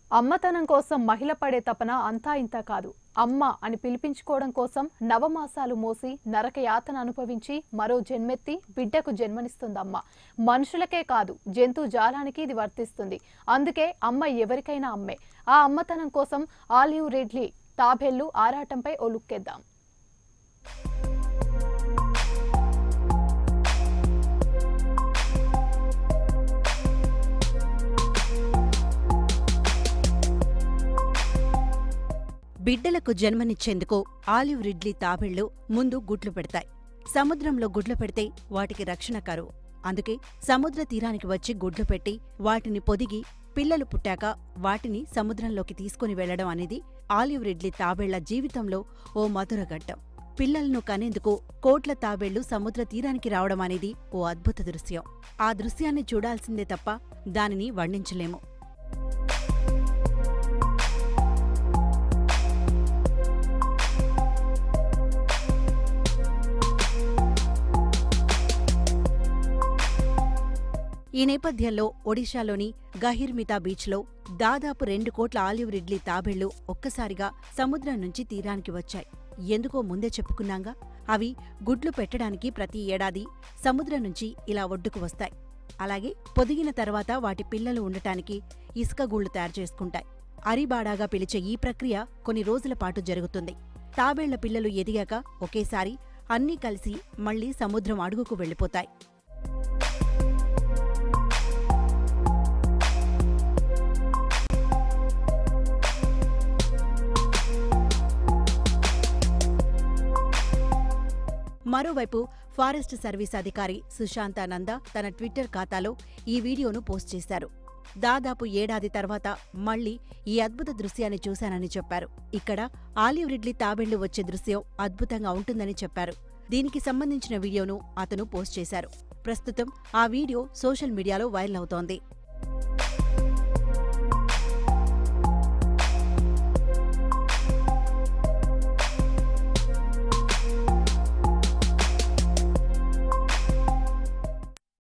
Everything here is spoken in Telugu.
అమ్మతనం కోసం మహిళ పడే తపన అంతా ఇంతా కాదు అమ్మ అని పిలిపించుకోవడం కోసం నవమాసాలు మోసి నరక యాతన అనుభవించి మరో జన్మెత్తి బిడ్డకు జన్మనిస్తుందమ్మ మనుషులకే కాదు జంతు జాలానికి ఇది వర్తిస్తుంది అందుకే అమ్మ ఎవరికైనా అమ్మే ఆ అమ్మతనం కోసం ఆలివ్ రెడ్లీ తాబేళ్లు ఆరాటంపై ఓ లుక్కేద్దాం బిడ్డలకు జన్మనిచ్చేందుకు ఆలివ్ రిడ్లీ తాబేళ్లు ముందు గుడ్లు పెడతాయి సముద్రంలో గుడ్లు పెడితే వాటికి రక్షణ కరువు అందుకే సముద్ర తీరానికి వచ్చి గుడ్లు పెట్టి వాటిని పొదిగి పిల్లలు పుట్టాక వాటిని సముద్రంలోకి తీసుకుని వెళ్లడం అనేది ఆలివ్ రిడ్లీ తాబేళ్ల జీవితంలో ఓ మధుర ఘట్టం పిల్లలను కనేందుకు కోట్ల తాబేళ్లు సముద్ర తీరానికి రావడం అనేది ఓ అద్భుత దృశ్యం ఆ దృశ్యాన్ని చూడాల్సిందే తప్ప దానిని వర్ణించలేము ఈ నేపథ్యంలో ఒడిశాలోని గహిర్మితా బీచ్లో దాదాపు రెండు కోట్ల ఆలివ్ రిడ్లీ తాబేళ్లు ఒక్కసారిగా సముద్రం నుంచి తీరానికి వచ్చాయి ఎందుకో ముందే చెప్పుకున్నాంగా అవి గుడ్లు పెట్టడానికి ప్రతి ఏడాది సముద్రం నుంచి ఇలా ఒడ్డుకు వస్తాయి అలాగే పొదిగిన తర్వాత వాటి పిల్లలు ఉండటానికి ఇసుక గూళ్లు తయారు చేసుకుంటాయి అరిబాడాగా పిలిచే ఈ ప్రక్రియ కొన్ని రోజుల పాటు జరుగుతుంది తాబేళ్ల పిల్లలు ఎదిగాక ఒకేసారి అన్నీ కలిసి మళ్లీ సముద్రం అడుగుకు వెళ్ళిపోతాయి మరోవైపు ఫారెస్ట్ సర్వీస్ అధికారి సుశాంతానంద తన ట్విట్టర్ ఖాతాలో ఈ వీడియోను పోస్ట్ చేశారు దాదాపు ఏడాది తర్వాత మళ్లీ ఈ అద్భుత దృశ్యాన్ని చూశానని చెప్పారు ఇక్కడ ఆలివ్ రిడ్లీ తాబేళ్లు వచ్చే దృశ్యం అద్భుతంగా ఉంటుందని చెప్పారు దీనికి సంబంధించిన వీడియోను అతను పోస్ట్ చేశారు ప్రస్తుతం ఆ వీడియో సోషల్ మీడియాలో వైరల్ అవుతోంది